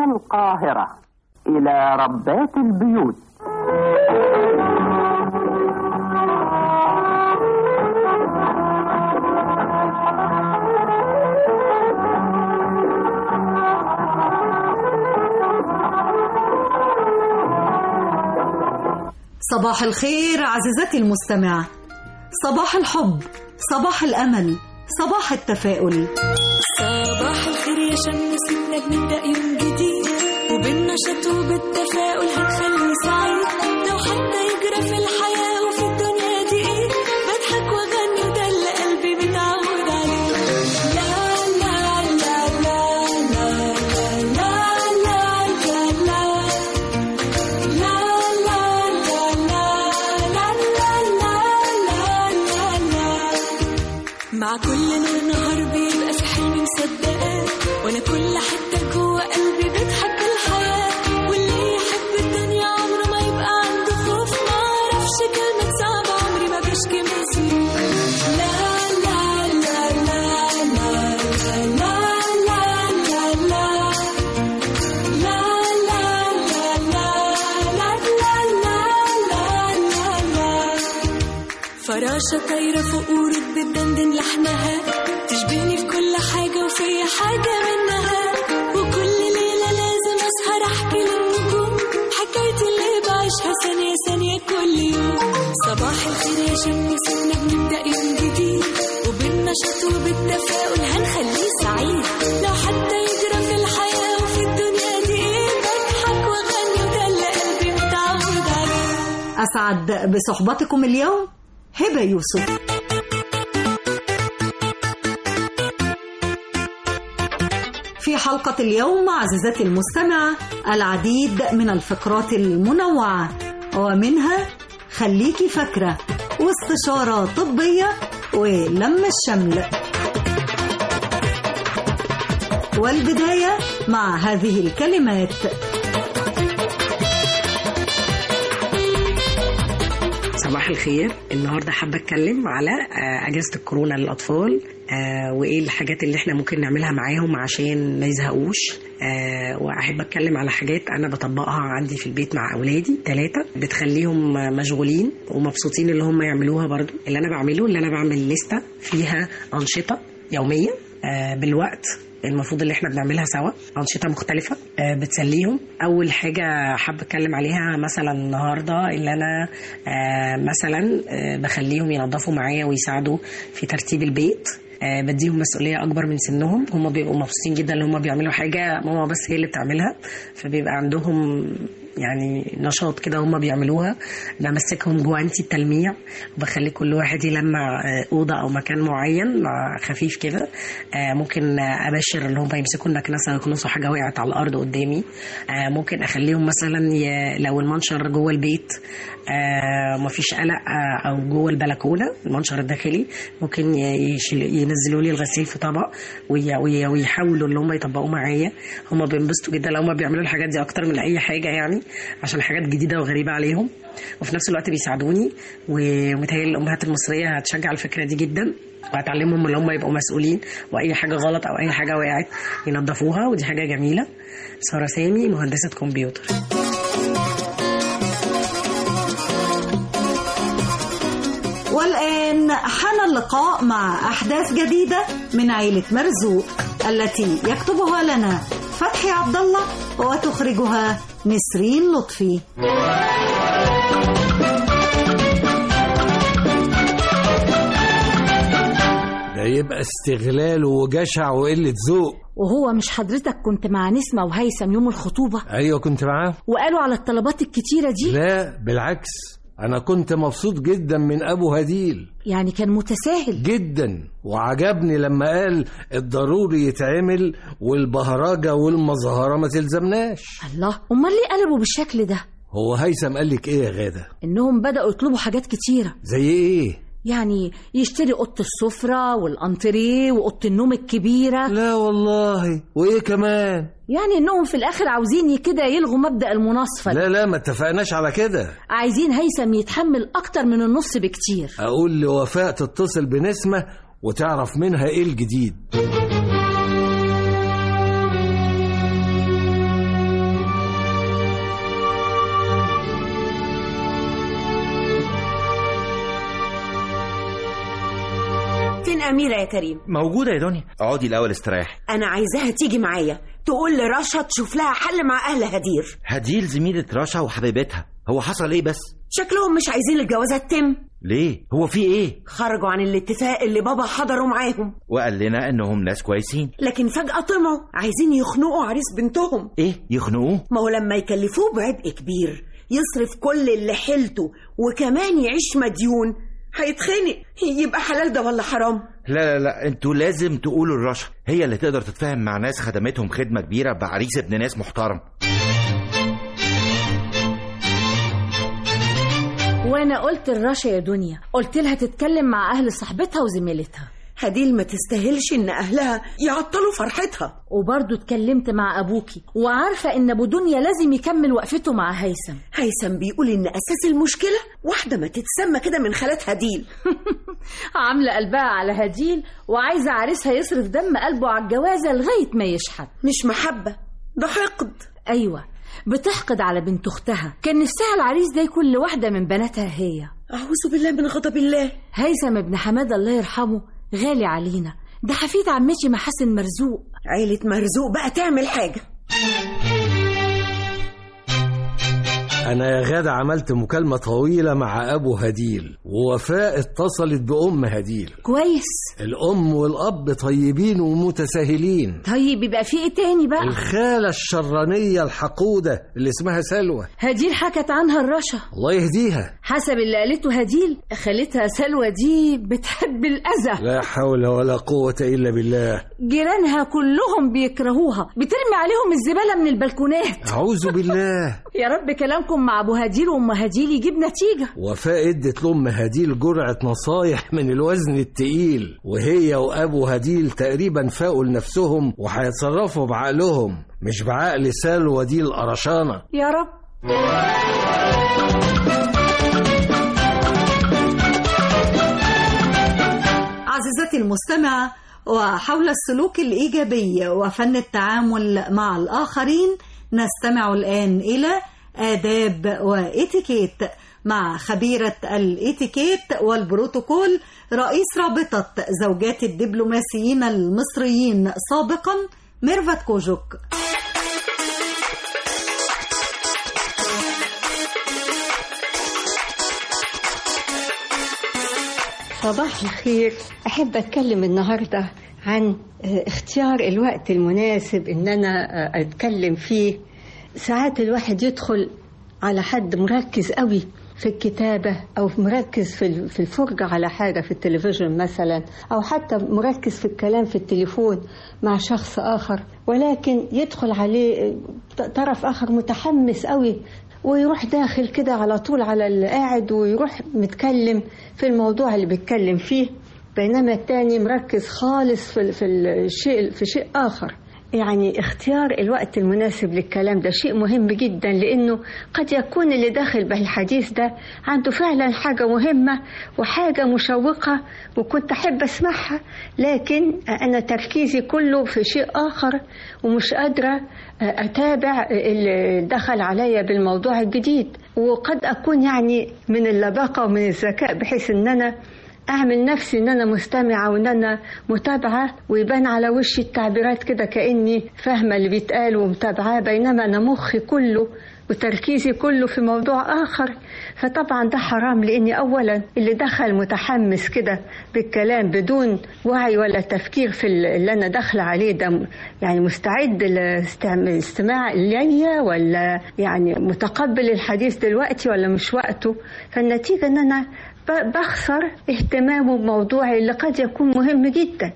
القاهرة إلى ربات البيوت صباح الخير عزيزتي المستمعة صباح الحب صباح الأمل صباح التفاؤل صباح الخير يا شمس إنك نبدأ يوم جديد وبالنشاط وبالتفاؤل هنخلي سعيد لو حتى يجرى في الحياة وفي الدنيا دي إيه بضحك وأغني وده اللي قلبي متعود عليه لا لا لا لا لا لا لا لا لا لا لا لا لا لا لا مع كل نور نهار بيبقى في حلمي مصدقاه وانا كل حته جوه قلبي بتحب الحياه واللي يحب الدنيا عمره ما يبقى عنده خوف ما اعرفش كلمه صعبه عمري ما بشكي من سنين لا لا لا لا لا لا لا لا لا لا لا لا لا لا لا لا فراشة طايرة فوق ورود بتدندن لحنها تشبهني في كل حاجة وفي حاجة منها وكل ليلة لازم أسهر أحكي للنجوم حكايتي اللي بعيشها ثانية ثانية كل يوم صباح الخير يا شمس إحنا بنبدأ يوم جديد وبالنشاط وبالتفاؤل هنخليه سعيد لو حتى يجرى في الحياة وفي الدنيا دي إيه بضحك وأغني وده اللي قلبي متعود عليه أسعد بصحبتكم اليوم هبة يوسف في حلقة اليوم عزيزتي المستمعة العديد من الفقرات المنوعة ومنها خليكي فاكرة واستشارة طبية ولم الشمل والبداية مع هذه الكلمات صباح الخير النهارده حابه اتكلم على آه، اجازه الكورونا للاطفال آه، وايه الحاجات اللي احنا ممكن نعملها معاهم عشان ما يزهقوش آه، واحب اتكلم على حاجات انا بطبقها عندي في البيت مع اولادي ثلاثه بتخليهم مشغولين ومبسوطين اللي هم يعملوها برضو اللي انا بعمله اللي انا بعمل لستة فيها انشطه يوميه آه، بالوقت المفروض اللي احنا بنعملها سوا انشطه مختلفه آه، بتسليهم اول حاجه حابه اتكلم عليها مثلا النهارده اللي انا آه، مثلا آه، بخليهم ينظفوا معايا ويساعدوا في ترتيب البيت آه، بديهم مسؤوليه اكبر من سنهم هم بيبقوا مبسوطين جدا ان هم بيعملوا حاجه ماما بس هي اللي بتعملها فبيبقى عندهم يعني نشاط كده هم بيعملوها بمسكهم جوانتي التلميع وبخلي كل واحد يلمع آه، اوضه او مكان معين مع خفيف كده آه، ممكن آه، ابشر اللي هم يمسكوا المكنسه يكنسوا حاجه وقعت على الارض قدامي آه، ممكن اخليهم مثلا ي... لو المنشر جوه البيت آه، مفيش قلق آه، او جوه البلكونه المنشر الداخلي ممكن ي- يشيل- ينزلوا لي الغسيل في طبق وي- وي- ويحاولوا ان هم يطبقوه معايا هم بينبسطوا جدا لو هم بيعملوا الحاجات دي اكتر من اي حاجه يعني عشان حاجات جديده وغريبه عليهم وفي نفس الوقت بيساعدوني ومتهيألي الامهات المصريه هتشجع الفكره دي جدا وهتعلمهم ان هم يبقوا مسؤولين واي حاجه غلط او اي حاجه وقعت ينظفوها ودي حاجه جميله ساره سامي مهندسه كمبيوتر والآن حان اللقاء مع أحداث جديدة من عيلة مرزوق التي يكتبها لنا فتحي عبد الله وتخرجها نسرين لطفي ده يبقى استغلال وجشع وقلة ذوق وهو مش حضرتك كنت مع نسمة وهيثم يوم الخطوبة ايوه كنت معاه وقالوا على الطلبات الكتيرة دي لا بالعكس انا كنت مبسوط جدا من ابو هديل يعني كان متساهل جدا وعجبني لما قال الضروري يتعمل والبهرجة والمظهرة ما تلزمناش الله أمال ليه قلبوا بالشكل ده هو هيثم قال لك ايه يا غادة إنهم بدأوا يطلبوا حاجات كتيرة زي ايه يعني يشتري أوضة السفرة والأنتريه وأوضة النوم الكبيرة لا والله وايه كمان يعني إنهم في الآخر عاوزين كده يلغوا مبدأ المناصفة لا لا ما اتفقناش على كده عايزين هيثم يتحمل أكتر من النص بكتير اقول لوفاء تتصل بنسمة وتعرف منها ايه الجديد أميرة يا كريم موجودة يا دنيا اقعدي الأول استريحي أنا عايزاها تيجي معايا تقول لرشا تشوف لها حل مع أهل هدير هديل زميلة رشا وحبيبتها هو حصل ايه بس شكلهم مش عايزين الجوازة تتم ليه هو في ايه خرجوا عن الاتفاق اللي بابا حضروا معاهم وقال لنا انهم ناس كويسين لكن فجأة طمعوا عايزين يخنقوا عريس بنتهم ايه يخنقوه ما هو لما يكلفوه بعبء كبير يصرف كل اللي حيلته وكمان يعيش مديون هيتخنق يبقى حلال ده ولا حرام لا لا لا انتوا لازم تقولوا لرشا هي اللي تقدر تتفاهم مع ناس خدمتهم خدمة كبيرة بعريس ابن ناس محترم وانا قلت لرشا يا دنيا قلت لها تتكلم مع اهل صاحبتها وزميلتها هديل ما تستاهلش ان اهلها يعطلوا فرحتها وبرضه اتكلمت مع ابوكي وعارفه ان ابو دنيا لازم يكمل وقفته مع هيثم هيثم بيقول ان اساس المشكله واحده ما تتسمى كده من خالات هديل عامله قلبها على هديل وعايزه عريسها يصرف دم قلبه على الجوازه لغايه ما يشحت مش محبه ده حقد ايوه بتحقد على بنت اختها كان نفسها العريس ده يكون لواحده من بناتها هي اعوذ بالله من غضب الله هيثم ابن حماده الله يرحمه غالي علينا ده حفيد عمتي محسن مرزوق عيله مرزوق بقى تعمل حاجه أنا يا غادة عملت مكالمة طويلة مع أبو هديل ووفاء اتصلت بأم هديل كويس الأم والأب طيبين ومتساهلين طيب يبقى في ايه تاني بقى الخالة الشرانية الحقودة اللي اسمها سلوى هديل حكت عنها الرشا الله يهديها حسب اللي قالته هديل خالتها سلوى دي بتحب الأذى لا حول ولا قوة إلا بالله جيرانها كلهم بيكرهوها بترمي عليهم الزبالة من البلكونات أعوذ بالله يا رب كلامكم مع أبو هديل وأم هديل يجيب نتيجة وفاء ادت لأم هديل جرعة نصايح من الوزن التقيل وهي وأبو هديل تقريبا فاقوا لنفسهم وهيتصرفوا بعقلهم مش بعقل سلوى دي القرشانة يا رب عزيزتي المستمعة وحول السلوك الإيجابي وفن التعامل مع الآخرين نستمع الآن إلى آداب وإتيكيت مع خبيرة الإتيكيت والبروتوكول رئيس رابطة زوجات الدبلوماسيين المصريين سابقا ميرفت كوجوك صباح الخير أحب أتكلم النهاردة عن اختيار الوقت المناسب إن أنا أتكلم فيه ساعات الواحد يدخل على حد مركز قوي في الكتابة أو مركز في في الفرجة على حاجة في التلفزيون مثلا أو حتى مركز في الكلام في التليفون مع شخص آخر ولكن يدخل عليه طرف آخر متحمس قوي ويروح داخل كده على طول على اللي قاعد ويروح متكلم في الموضوع اللي بيتكلم فيه بينما التاني مركز خالص في في الشيء في شيء آخر يعني اختيار الوقت المناسب للكلام ده شيء مهم جدا لانه قد يكون اللي داخل بالحديث ده عنده فعلا حاجه مهمه وحاجه مشوقه وكنت احب اسمعها لكن انا تركيزي كله في شيء اخر ومش قادره اتابع اللي دخل عليا بالموضوع الجديد وقد اكون يعني من اللباقه ومن الذكاء بحيث ان انا اعمل نفسي ان انا مستمعه وان انا متابعه ويبان على وشي التعبيرات كده كاني فاهمه اللي بيتقال ومتابعاه بينما انا مخي كله وتركيزي كله في موضوع آخر فطبعا ده حرام لأني أولا اللي دخل متحمس كده بالكلام بدون وعي ولا تفكير في اللي أنا داخلة عليه ده يعني مستعد للاستماع ليا ولا يعني متقبل الحديث دلوقتي ولا مش وقته فالنتيجة أن أنا بخسر اهتمامه بموضوعي اللي قد يكون مهم جدا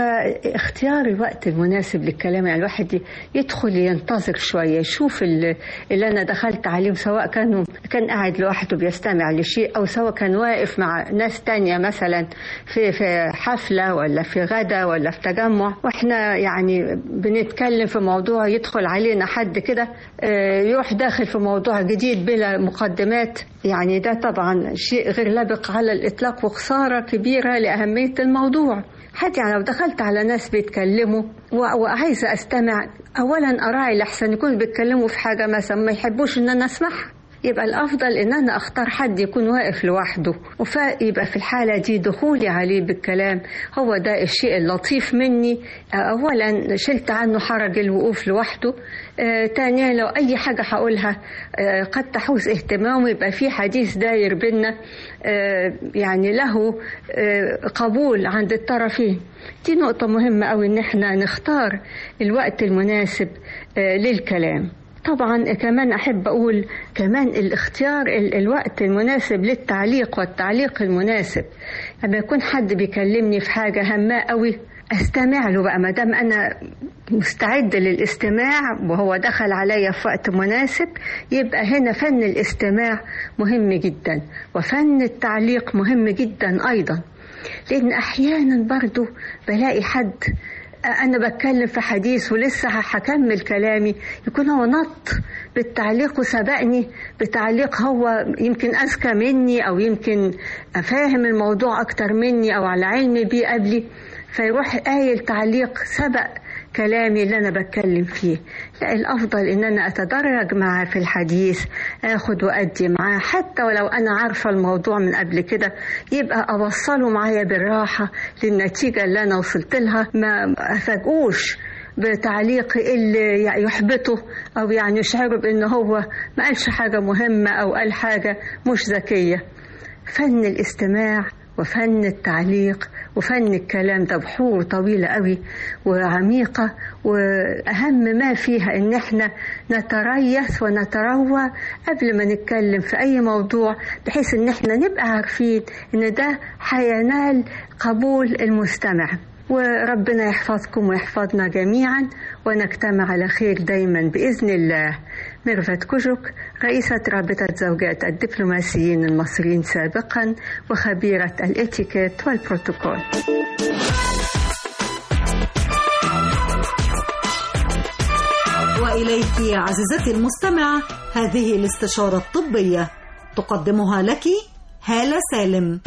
فاختيار الوقت المناسب للكلام يعني الواحد يدخل ينتظر شوية يشوف اللي, اللي أنا دخلت عليهم سواء كانوا كان قاعد لوحده بيستمع لشيء أو سواء كان واقف مع ناس تانية مثلا في في حفلة ولا في غدا ولا في تجمع وإحنا يعني بنتكلم في موضوع يدخل علينا حد كده يروح داخل في موضوع جديد بلا مقدمات يعني ده طبعا شيء غير لبق على الإطلاق وخسارة كبيرة لأهمية الموضوع حتى يعني لو دخلت على ناس بيتكلموا وعايزة أستمع أولا أراعي لحسن يكونوا بيتكلموا في حاجة مثلا ما يحبوش إن أنا أسمعها يبقى الأفضل إن أنا أختار حد يكون واقف لوحده ويبقى في الحالة دي دخولي عليه بالكلام هو ده الشيء اللطيف مني أولا شلت عنه حرج الوقوف لوحده آه، تانيا لو أي حاجة هقولها آه، قد تحوز اهتمامه يبقى في حديث داير بينا آه، يعني له آه، قبول عند الطرفين دي نقطة مهمة أوي إن احنا نختار الوقت المناسب آه، للكلام طبعا كمان أحب أقول كمان الاختيار ال- الوقت المناسب للتعليق والتعليق المناسب لما يكون حد بيكلمني في حاجة هامة قوي استمع له بقى ما دام انا مستعد للاستماع وهو دخل عليا في وقت مناسب يبقى هنا فن الاستماع مهم جدا وفن التعليق مهم جدا ايضا لان احيانا برضو بلاقي حد انا بتكلم في حديث ولسه هكمل كلامي يكون هو نط بالتعليق وسبقني بتعليق هو يمكن اذكى مني او يمكن فاهم الموضوع اكتر مني او على علم بيه قبلي فيروح قايل تعليق سبق كلامي اللي انا بتكلم فيه لا الافضل ان انا اتدرج معاه في الحديث اخد وادي معاه حتى ولو انا عارفه الموضوع من قبل كده يبقى اوصله معايا بالراحه للنتيجه اللي انا وصلت لها ما افاجئوش بتعليق اللي يحبطه او يعني يشعره بان هو ما قالش حاجه مهمه او قال حاجه مش ذكيه فن الاستماع وفن التعليق وفن الكلام ده بحور طويلة قوي وعميقة وأهم ما فيها إن احنا نتريث ونتروى قبل ما نتكلم في أي موضوع بحيث إن احنا نبقى عارفين إن ده هينال قبول المستمع وربنا يحفظكم ويحفظنا جميعا ونجتمع على خير دايما بإذن الله ميرفت كوجوك رئيسة رابطة زوجات الدبلوماسيين المصريين سابقا وخبيرة الاتيكيت والبروتوكول وإليك عزيزتي المستمعة هذه الاستشارة الطبية تقدمها لك هالة سالم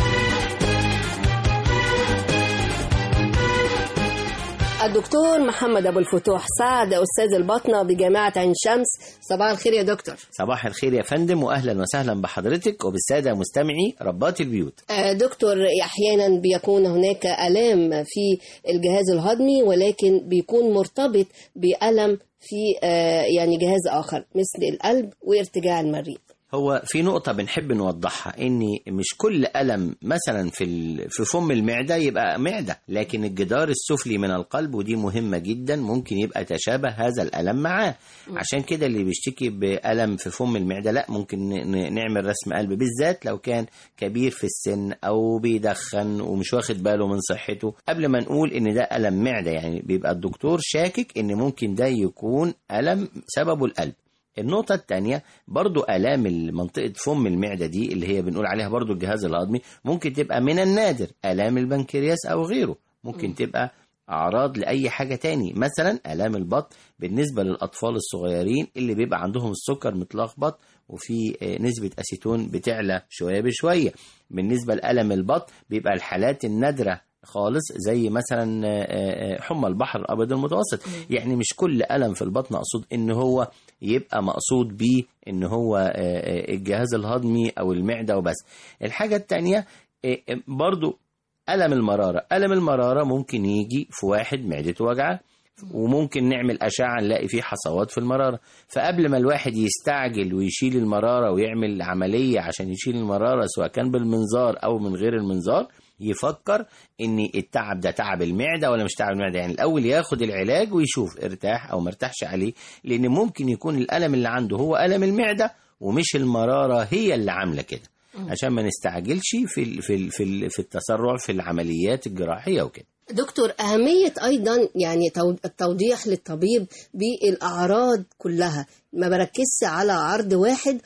الدكتور محمد أبو الفتوح سعد أستاذ الباطنة بجامعة عين شمس صباح الخير يا دكتور صباح الخير يا فندم واهلا وسهلا بحضرتك وبالساده مستمعي ربات البيوت آه، دكتور أحيانا بيكون هناك ألام في الجهاز الهضمي ولكن بيكون مرتبط بألم في آه، يعني جهاز آخر مثل القلب وارتجاع المريء هو في نقطة بنحب نوضحها إن مش كل ألم مثلا في ال- في فم المعدة يبقى معدة، لكن الجدار السفلي من القلب ودي مهمة جدا ممكن يبقى تشابه هذا الألم معاه، عشان كده اللي بيشتكي بألم في فم المعدة لا ممكن ن- ن- نعمل رسم قلب بالذات لو كان كبير في السن أو بيدخن ومش واخد باله من صحته، قبل ما نقول إن ده ألم معدة يعني بيبقى الدكتور شاكك إن ممكن ده يكون ألم سببه القلب. النقطة التانية برضو آلام منطقة فم المعدة دي اللي هي بنقول عليها برضو الجهاز الهضمي ممكن تبقى من النادر آلام البنكرياس أو غيره ممكن تبقى أعراض لأي حاجة تاني مثلا آلام البطن بالنسبة للأطفال الصغيرين اللي بيبقى عندهم السكر متلخبط وفي آه، نسبة أسيتون بتعلى شوية بشوية بالنسبة لألم البطن بيبقى الحالات النادرة خالص زي مثلا آه، آه، حمى البحر الابيض المتوسط يعني مش كل الم في البطن اقصد ان هو يبقى مقصود بيه ان هو آه، آه، الجهاز الهضمي او المعده وبس الحاجه التانية آه، آه، برضو الم المراره الم المراره ممكن يجي في واحد معدته وجعه وممكن نعمل أشعة نلاقي فيه حصوات في المرارة فقبل ما الواحد يستعجل ويشيل المرارة ويعمل عملية عشان يشيل المرارة سواء كان بالمنظار أو من غير المنظار يفكر ان التعب ده تعب المعده ولا مش تعب المعده يعني الاول ياخد العلاج ويشوف ارتاح او مرتاحش عليه لان ممكن يكون الالم اللي عنده هو الم المعده ومش المراره هي اللي عامله كده عشان ما نستعجلش في ال- في ال- في ال- في التسرع في العمليات الجراحيه وكده دكتور أهمية أيضا يعني تو- التوضيح للطبيب بالأعراض كلها ما بركزش على عرض واحد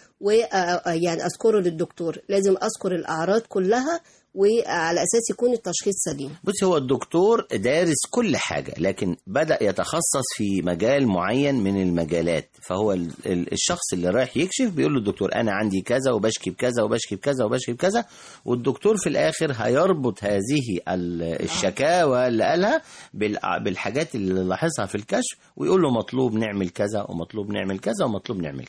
ويعني أذكره للدكتور لازم أذكر الأعراض كلها وعلى أساس يكون التشخيص سليم بص هو الدكتور دارس كل حاجة لكن بدأ يتخصص في مجال معين من المجالات فهو ال- ال- الشخص اللي رايح يكشف بيقول له الدكتور أنا عندي كذا وبشكي بكذا وبشكي بكذا وبشكي بكذا والدكتور في الآخر هيربط هذه ال- الشكاوى اللي قالها بالع- بالحاجات اللي لاحظها في الكشف ويقول له مطلوب نعمل كذا ومطلوب نعمل كذا ومطلوب نعمل كذا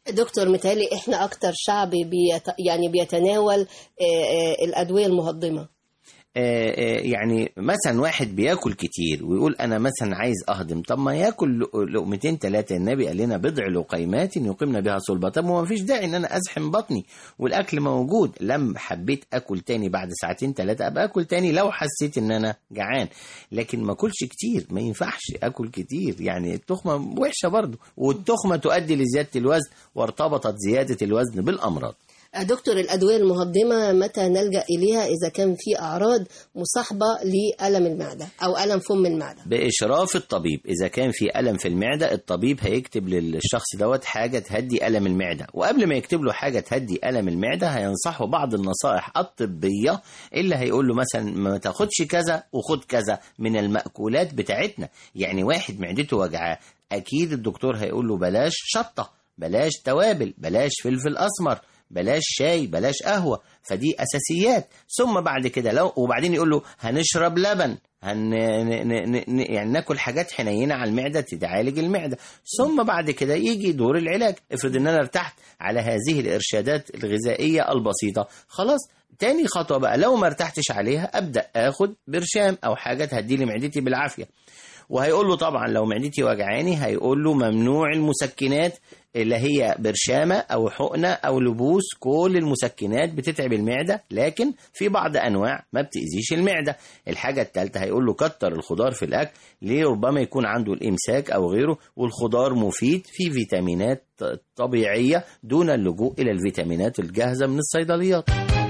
دكتور متهيألي احنا اكتر شعب بيت يعني بيتناول آه، آه، الادويه المهضمه آه، آه، يعني مثلا واحد بياكل كتير ويقول انا مثلا عايز اهضم طب ما ياكل لق- لقمتين ثلاثه النبي قال لنا بضع لقيمات يقمن بها صلبه طب ما فيش داعي ان انا ازحم بطني والاكل موجود لما حبيت اكل تاني بعد ساعتين ثلاثه ابقى اكل تاني لو حسيت ان انا جعان لكن ما اكلش كتير ما ينفعش اكل كتير يعني التخمه وحشه برضه والتخمه تؤدي لزياده الوزن وارتبطت زياده الوزن بالامراض دكتور الأدوية المهضمة متى نلجأ إليها إذا كان في أعراض مصاحبة لألم المعدة أو ألم فم المعدة بإشراف الطبيب إذا كان في ألم في المعدة الطبيب هيكتب للشخص دوت حاجة تهدي ألم المعدة وقبل ما يكتب له حاجة تهدي ألم المعدة هينصحه بعض النصائح الطبية اللي هيقول له مثلا ما تاخدش كذا وخد كذا من المأكولات بتاعتنا يعني واحد معدته وجعاه أكيد الدكتور هيقول له بلاش شطة بلاش توابل بلاش فلفل أسمر بلاش شاي بلاش قهوة فدي أساسيات ثم بعد كده لو وبعدين يقول له هنشرب لبن هن ن... ن... ن... يعني ناكل حاجات حنينة على المعدة تعالج المعدة ثم بعد كده يجي دور العلاج افرض ان انا ارتحت على هذه الارشادات الغذائية البسيطة خلاص تاني خطوة بقى لو ما ارتحتش عليها ابدأ اخد برشام او حاجة تهدي لي معدتي بالعافية وهيقول له طبعا لو معدتي وجعاني هيقول له ممنوع المسكنات اللي هي برشامة أو حقنة أو لبوس كل المسكنات بتتعب المعدة لكن في بعض أنواع ما بتأذيش المعدة الحاجة الثالثة هيقول له كتر الخضار في الأكل ليه ربما يكون عنده الإمساك أو غيره والخضار مفيد في فيتامينات طبيعية دون اللجوء إلى الفيتامينات الجاهزة من الصيدليات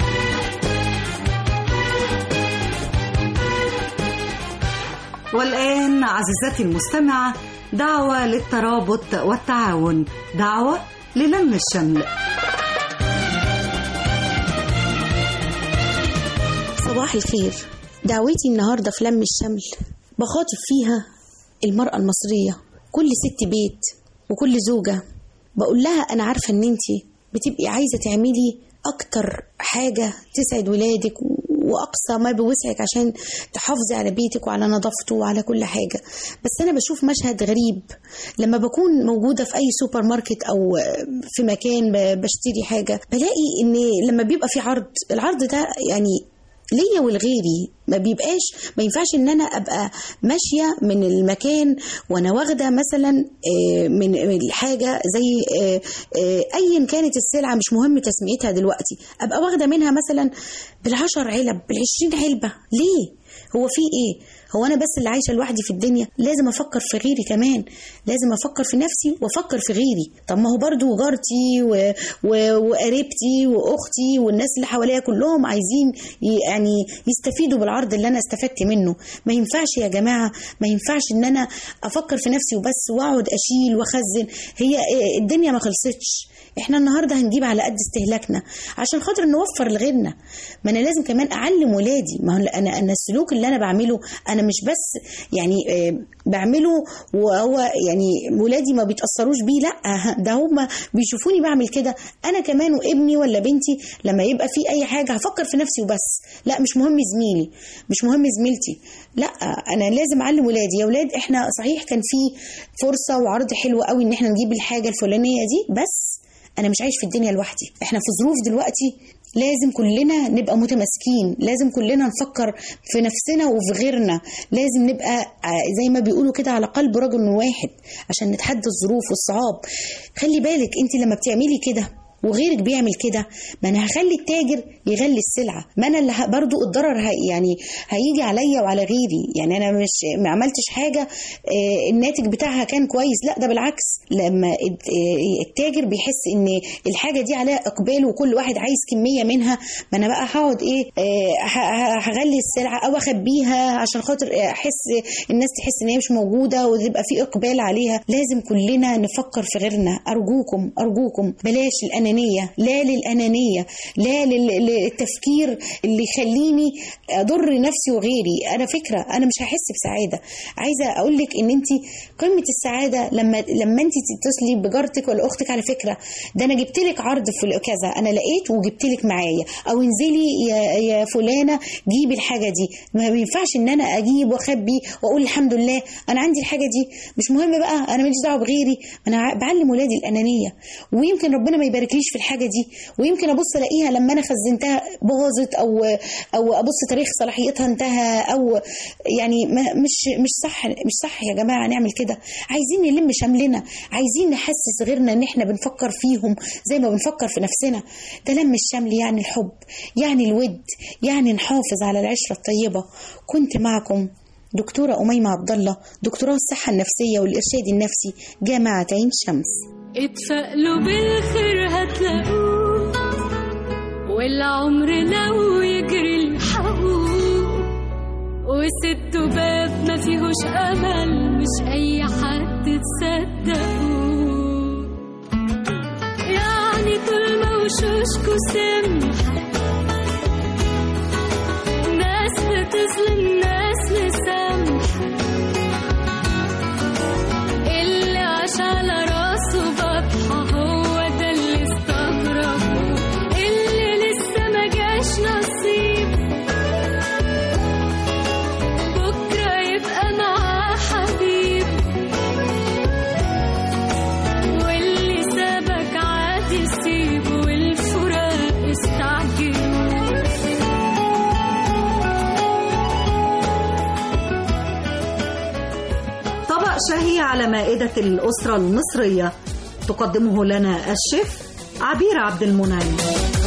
والآن عزيزتي المستمعة دعوة للترابط والتعاون دعوة للم الشمل صباح الخير دعوتي النهاردة في لم الشمل بخاطب فيها المرأة المصرية كل ست بيت وكل زوجة بقول لها أنا عارفة إن أنتي بتبقي عايزة تعملي أكتر حاجة تسعد ولادك واقصى ما بوسعك عشان تحافظي على بيتك وعلى نظافته وعلى كل حاجه بس انا بشوف مشهد غريب لما بكون موجوده في اي سوبر ماركت او في مكان بشتري حاجه بلاقي ان لما بيبقى في عرض العرض ده يعني ليا ولغيري ما بيبقاش ما ينفعش ان انا ابقى ماشيه من المكان وانا واخده مثلا من الحاجه زي ايا كانت السلعه مش مهم تسميتها دلوقتي ابقى واخده منها مثلا بالعشر علب بالعشرين علبه ليه هو في ايه هو انا بس اللي عايشه لوحدي في الدنيا لازم افكر في غيري كمان لازم افكر في نفسي وافكر في غيري طب ما هو برضو جارتي و... و... وقريبتي واختي والناس اللي حواليا كلهم عايزين ي... يعني يستفيدوا بالعرض اللي انا استفدت منه ما ينفعش يا جماعه ما ينفعش ان انا افكر في نفسي وبس واقعد اشيل واخزن هي الدنيا ما خلصتش احنا النهارده هنجيب على قد استهلاكنا عشان خاطر نوفر لغيرنا ما انا لازم كمان اعلم ولادي ما هو انا انا السلوك اللي انا بعمله انا مش بس يعني بعمله وهو يعني ولادي ما بيتاثروش بيه لا ده هم بيشوفوني بعمل كده انا كمان وابني ولا بنتي لما يبقى في اي حاجه هفكر في نفسي وبس لا مش مهم زميلي مش مهم زميلتي لا انا لازم اعلم ولادي يا ولاد احنا صحيح كان في فرصه وعرض حلو قوي ان احنا نجيب الحاجه الفلانيه دي بس انا مش عايش في الدنيا لوحدي احنا في ظروف دلوقتي لازم كلنا نبقى متماسكين لازم كلنا نفكر في نفسنا وفي غيرنا لازم نبقى زي ما بيقولوا كده على قلب رجل واحد عشان نتحدى الظروف والصعاب خلي بالك انت لما بتعملي كده وغيرك بيعمل كده ما انا هخلي التاجر يغلي السلعه ما انا اللي برضو الضرر يعني هيجي عليا وعلى غيري يعني انا مش ما عملتش حاجه الناتج بتاعها كان كويس لا ده بالعكس لما التاجر بيحس ان الحاجه دي عليها اقبال وكل واحد عايز كميه منها ما انا بقى هقعد ايه هغلي السلعه او اخبيها عشان خاطر احس الناس تحس ان هي مش موجوده وتبقى في اقبال عليها لازم كلنا نفكر في غيرنا ارجوكم ارجوكم بلاش الانانيه للأنانية لا للأنانية لا لل- للتفكير اللي يخليني أضر نفسي وغيري أنا فكرة أنا مش هحس بسعادة عايزة أقول لك إن أنت قمة السعادة لما لما أنت تتصلي بجارتك ولا أختك على فكرة ده أنا جبت لك عرض في كذا أنا لقيت وجبت لك معايا أو انزلي يا يا فلانة جيبي الحاجة دي ما ينفعش إن أنا أجيب وأخبي وأقول الحمد لله أنا عندي الحاجة دي مش مهم بقى أنا ماليش دعوة بغيري أنا ع- بعلم ولادي الأنانية ويمكن ربنا ما يباركليش في الحاجة دي ويمكن أبص ألاقيها لما أنا خزنتها باظت أو أو أبص تاريخ صلاحيتها انتهى أو يعني ما مش مش صح مش صح يا جماعة نعمل كده عايزين نلم شملنا عايزين نحسس غيرنا إن إحنا بنفكر فيهم زي ما بنفكر في نفسنا ده لم الشمل يعني الحب يعني الود يعني نحافظ على العشرة الطيبة كنت معكم دكتورة أميمة عبد الله دكتوراه الصحة النفسية والإرشاد النفسي جامعة عين شمس اتفائلوا بالخير هتلاقوه والعمر لو يجري الحقوه وست باب ما فيهوش امل مش اي حد تصدقوه يعني طول ما وشوشكوا سمحة ناس بتظلم ناس مسامحة اللي عاش على راسه بطحة هو ده اللي استغربه اللي لسه ما جاش نصيب بكرة يبقى معاه حبيب واللي سابك عادي سيبه والفراق استعجلوا طبق شهي على مائدة الأسرة المصرية تقدمه لنا الشيف عبير عبد المنعم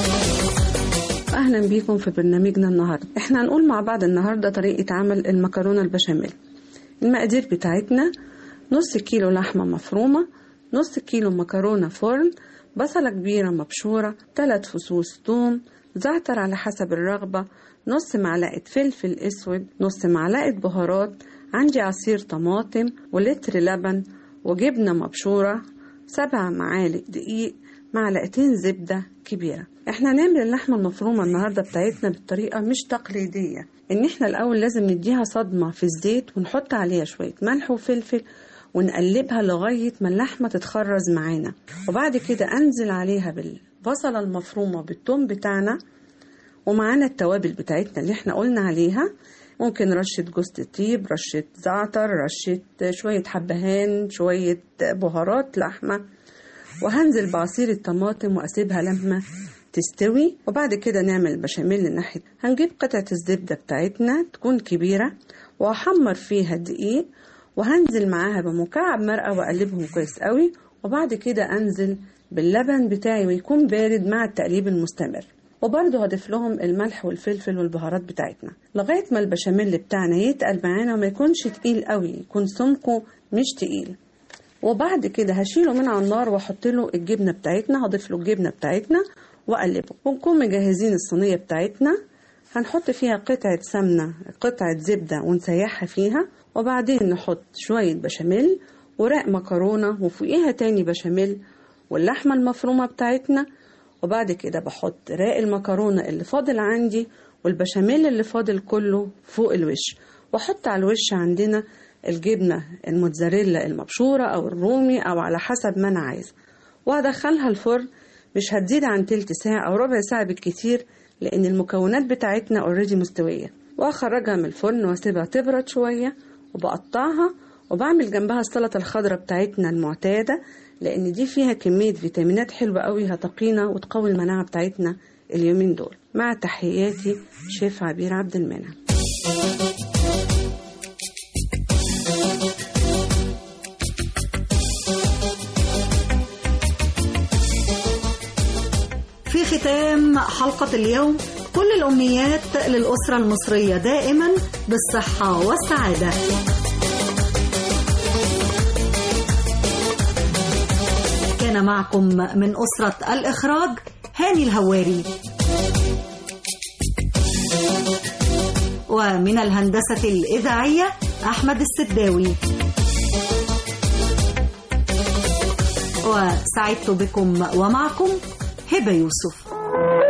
اهلا بيكم في برنامجنا النهارده احنا هنقول مع بعض النهارده طريقه عمل المكرونه البشاميل المقادير بتاعتنا نص كيلو لحمه مفرومه نص كيلو مكرونه فرن بصله كبيره مبشوره ثلاث فصوص ثوم زعتر على حسب الرغبه نص معلقه فلفل اسود نص معلقه بهارات عندي عصير طماطم ولتر لبن وجبنه مبشوره سبع معالق دقيق معلقتين زبدة كبيرة احنا هنعمل اللحمة المفرومة النهاردة بتاعتنا بالطريقة مش تقليدية ان احنا الاول لازم نديها صدمة في الزيت ونحط عليها شوية ملح وفلفل ونقلبها لغاية ما اللحمة تتخرز معانا وبعد كده انزل عليها بالبصلة المفرومة بالثوم بتاعنا ومعانا التوابل بتاعتنا اللي احنا قلنا عليها ممكن رشة جوز الطيب رشة زعتر رشة شوية حبهان شوية بهارات لحمة وهنزل بعصير الطماطم واسيبها لما تستوي وبعد كده نعمل البشاميل ناحية هنجيب قطعة الزبدة بتاعتنا تكون كبيرة وهحمر فيها دقيق وهنزل معاها بمكعب مرقة واقلبهم كويس قوي وبعد كده انزل باللبن بتاعي ويكون بارد مع التقليب المستمر وبرضه هضيف لهم الملح والفلفل والبهارات بتاعتنا لغاية ما البشاميل بتاعنا يتقل معانا وما يكونش تقيل قوي يكون سمكه مش تقيل وبعد كده هشيله من على النار واحط له الجبنه بتاعتنا هضيف له الجبنه بتاعتنا واقلبه ونكون مجهزين الصينيه بتاعتنا هنحط فيها قطعه سمنه قطعه زبده ونسيحها فيها وبعدين نحط شويه بشاميل ورق مكرونه وفوقيها تاني بشاميل واللحمه المفرومه بتاعتنا وبعد كده بحط راق المكرونه اللي فاضل عندي والبشاميل اللي فاضل كله فوق الوش واحط على الوش عندنا الجبنة الموتزاريلا المبشورة أو الرومي أو على حسب ما أنا عايزة وهدخلها الفرن مش هتزيد عن تلت ساعة أو ربع ساعة بالكتير لأن المكونات بتاعتنا اوريدي مستوية وأخرجها من الفرن وأسيبها تبرد شوية وبقطعها وبعمل جنبها السلطة الخضراء بتاعتنا المعتادة لأن دي فيها كمية فيتامينات حلوة قوي هتقينا وتقوي المناعة بتاعتنا اليومين دول مع تحياتي شيف عبير عبد المنعم في ختام حلقة اليوم كل الأمنيات للأسرة المصرية دائما بالصحة والسعادة كان معكم من أسرة الإخراج هاني الهواري ومن الهندسة الإذاعية أحمد السداوي وسعدت بكم ومعكم هبة يوسف